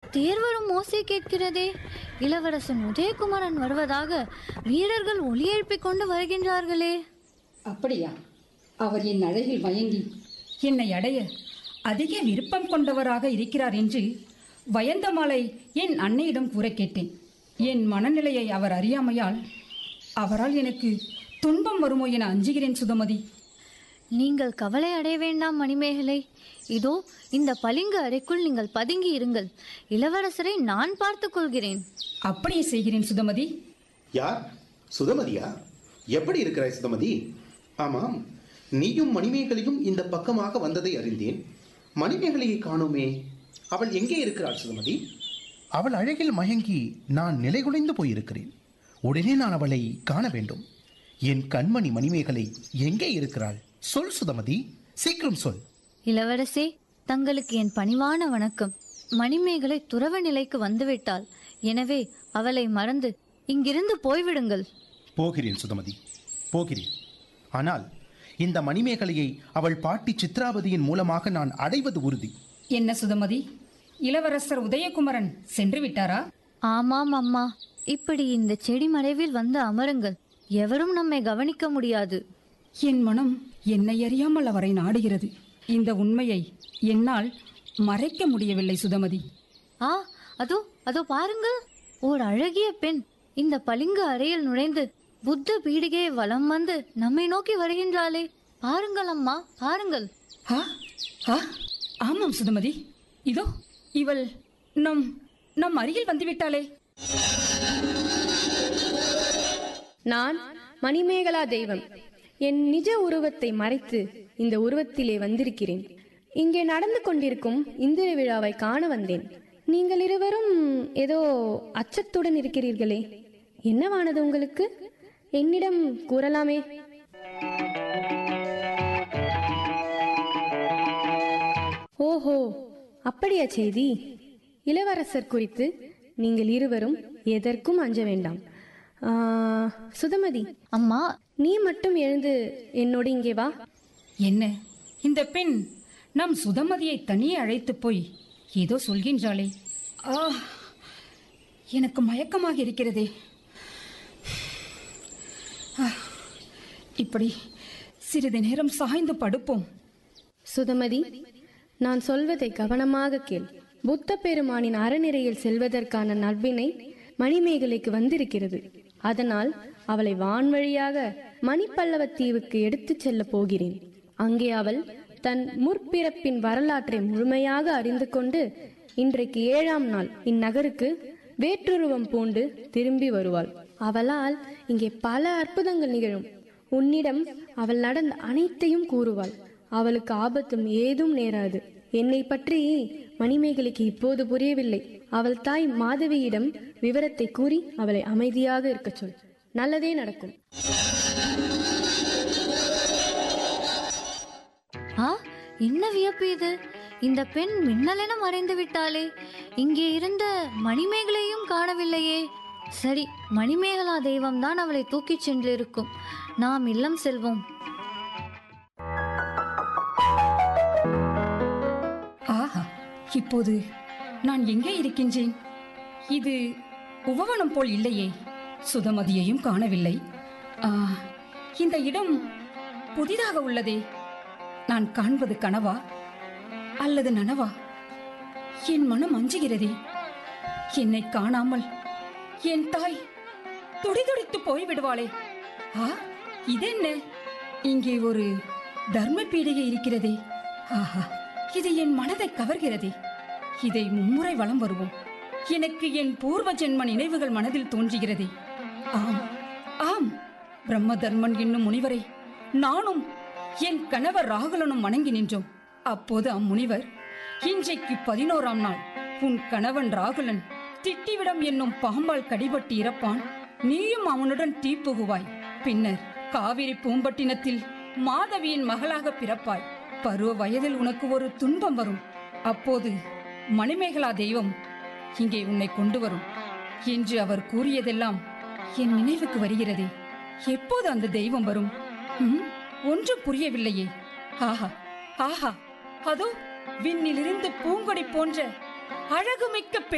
தேர் வரும் ஓசை கேட்கிறதே இளவரசன் உதயகுமாரன் வருவதாக வீரர்கள் ஒலி எழுப்பிக் கொண்டு வருகின்றார்களே அப்படியா அவர் என் அழகில் மயங்கி என்னை அடைய அதிக விருப்பம் கொண்டவராக இருக்கிறார் என்று வயந்தமாலை என் அன்னையிடம் கூற கேட்டேன் என் மனநிலையை அவர் அறியாமையால் அவரால் எனக்கு துன்பம் வருமோ என அஞ்சுகிறேன் சுதமதி நீங்கள் கவலை அடைய வேண்டாம் மணிமேகலை இதோ இந்த பளிங்கு அறைக்குள் நீங்கள் பதுங்கி இருங்கள் இளவரசரை நான் பார்த்துக் கொள்கிறேன் அப்படியே செய்கிறேன் சுதமதி யார் சுதமதியா எப்படி இருக்கிறாய் சுதமதி ஆமாம் நீயும் மணிமேகலையும் இந்த பக்கமாக வந்ததை அறிந்தேன் மணிமேகலையை காணோமே அவள் எங்கே இருக்கிறாள் சுதமதி அவள் அழகில் மயங்கி நான் நிலைகுலைந்து போயிருக்கிறேன் உடனே நான் அவளை காண வேண்டும் என் கண்மணி மணிமேகலை எங்கே இருக்கிறாள் சொல் சுதமதி சீக்கிரம் சொல் இளவரசே தங்களுக்கு என் பணிவான வணக்கம் மணிமேகலை துறவ நிலைக்கு வந்துவிட்டாள் எனவே அவளை மறந்து இங்கிருந்து போய்விடுங்கள் போகிறேன் சுதமதி போகிறேன் ஆனால் இந்த மணிமேகலையை அவள் பாட்டி சித்ராவதியின் மூலமாக நான் அடைவது உறுதி என்ன சுதமதி இளவரசர் உதயகுமரன் சென்று விட்டாரா ஆமாம் அம்மா இப்படி இந்த செடி மறைவில் வந்து அமருங்கள் எவரும் நம்மை கவனிக்க முடியாது என் மனம் என்னை அறியாமல் அவரை நாடுகிறது இந்த உண்மையை என்னால் மறைக்க முடியவில்லை சுதமதி ஆ அதோ அதோ பாருங்கள் ஓர் அழகிய பெண் இந்த பளிங்கு அறையில் நுழைந்து புத்த பீடிகையை வலம் வந்து நம்மை நோக்கி வருகின்றாளே பாருங்கள் அம்மா பாருங்கள் ஆ ஆ ஆமாம் சுதமதி இதோ இவள் நம் நம் அருகில் வந்துவிட்டாளே நான் மணிமேகலா தெய்வம் என் நிஜ உருவத்தை மறைத்து இந்த உருவத்திலே வந்திருக்கிறேன் இங்கே நடந்து கொண்டிருக்கும் இந்திர விழாவை காண வந்தேன் நீங்கள் இருவரும் ஏதோ அச்சத்துடன் இருக்கிறீர்களே என்னவானது உங்களுக்கு என்னிடம் கூறலாமே ஓஹோ அப்படியா செய்தி இளவரசர் குறித்து நீங்கள் இருவரும் எதற்கும் அஞ்ச வேண்டாம் ஆ, சுதமதி அம்மா நீ மட்டும் எழுந்து என்னோடு இங்கே வா என்ன இந்த பெண் நம் சுதமதியை தனியே அழைத்து போய் ஏதோ சொல்கின்றாளே ஆ எனக்கு மயக்கமாக இருக்கிறதே ஆ, இப்படி சிறிது நேரம் சாய்ந்து படுப்போம் சுதமதி நான் சொல்வதை கவனமாக கேள் புத்த பெருமானின் அறநிறையில் செல்வதற்கான நல்வினை மணிமேகலைக்கு வந்திருக்கிறது அதனால் அவளை வான்வழியாக மணிப்பல்லவத் தீவுக்கு எடுத்துச் செல்லப் போகிறேன் அங்கே அவள் தன் முற்பிறப்பின் வரலாற்றை முழுமையாக அறிந்து கொண்டு இன்றைக்கு ஏழாம் நாள் இந்நகருக்கு வேற்றுருவம் பூண்டு திரும்பி வருவாள் அவளால் இங்கே பல அற்புதங்கள் நிகழும் உன்னிடம் அவள் நடந்த அனைத்தையும் கூறுவாள் அவளுக்கு ஆபத்தும் ஏதும் நேராது என்னை பற்றி மணிமேகலைக்கு இப்போது புரியவில்லை அவள் தாய் மாதவியிடம் விவரத்தை கூறி அவளை அமைதியாக இருக்கச் சொல் நல்லதே நடக்கும் ஆ என்ன வியப்பு இது இந்த பெண் மின்னலென மறைந்து விட்டாளே இங்கே இருந்த மணிமேகலையும் காணவில்லையே சரி மணிமேகலா தெய்வம்தான் அவளை தூக்கிச் சென்றிருக்கும் நாம் இல்லம் செல்வோம் ஆஹா இப்போது நான் எங்கே இருக்கின்றேன் இது உபவனம் போல் இல்லையே சுதமதியையும் காணவில்லை ஆ, இந்த இடம் புதிதாக உள்ளதே நான் காண்பது கனவா அல்லது நனவா என் மனம் அஞ்சுகிறதே என்னை காணாமல் என் தாய் துடிதுடித்து போய்விடுவாளே ஆ இதென்ன இங்கே ஒரு தர்ம பீடிகை இருக்கிறதே ஆஹா இது என் மனதை கவர்கிறதே இதை மும்முறை வலம் வருவோம் எனக்கு என் பூர்வ ஜென்ம நினைவுகள் மனதில் தோன்றுகிறதே ஆம் ஆம் பிரம்ம தர்மன் என்னும் முனிவரை நானும் என் கணவர் ராகுலனும் வணங்கி நின்றோம் அப்போது அம்முனிவர் இன்றைக்கு பதினோராம் நாள் உன் கணவன் ராகுலன் திட்டிவிடம் என்னும் பாம்பால் கடிபட்டு இறப்பான் நீயும் அவனுடன் தீப்புகுவாய் பின்னர் காவிரி பூம்பட்டினத்தில் மாதவியின் மகளாக பிறப்பாய் பருவ வயதில் உனக்கு ஒரு துன்பம் வரும் அப்போது மணிமேகலா தெய்வம் இங்கே உன்னை கொண்டு வரும் என்று அவர் கூறியதெல்லாம் என் நினைவுக்கு வருகிறதே எப்போது அந்த தெய்வம் வரும் ம், ஒன்றும் புரியவில்லையே ஆஹா ஆஹா அதோ விண்ணிலிருந்து பூங்கொடி போன்ற அழகுமிக்க பெண்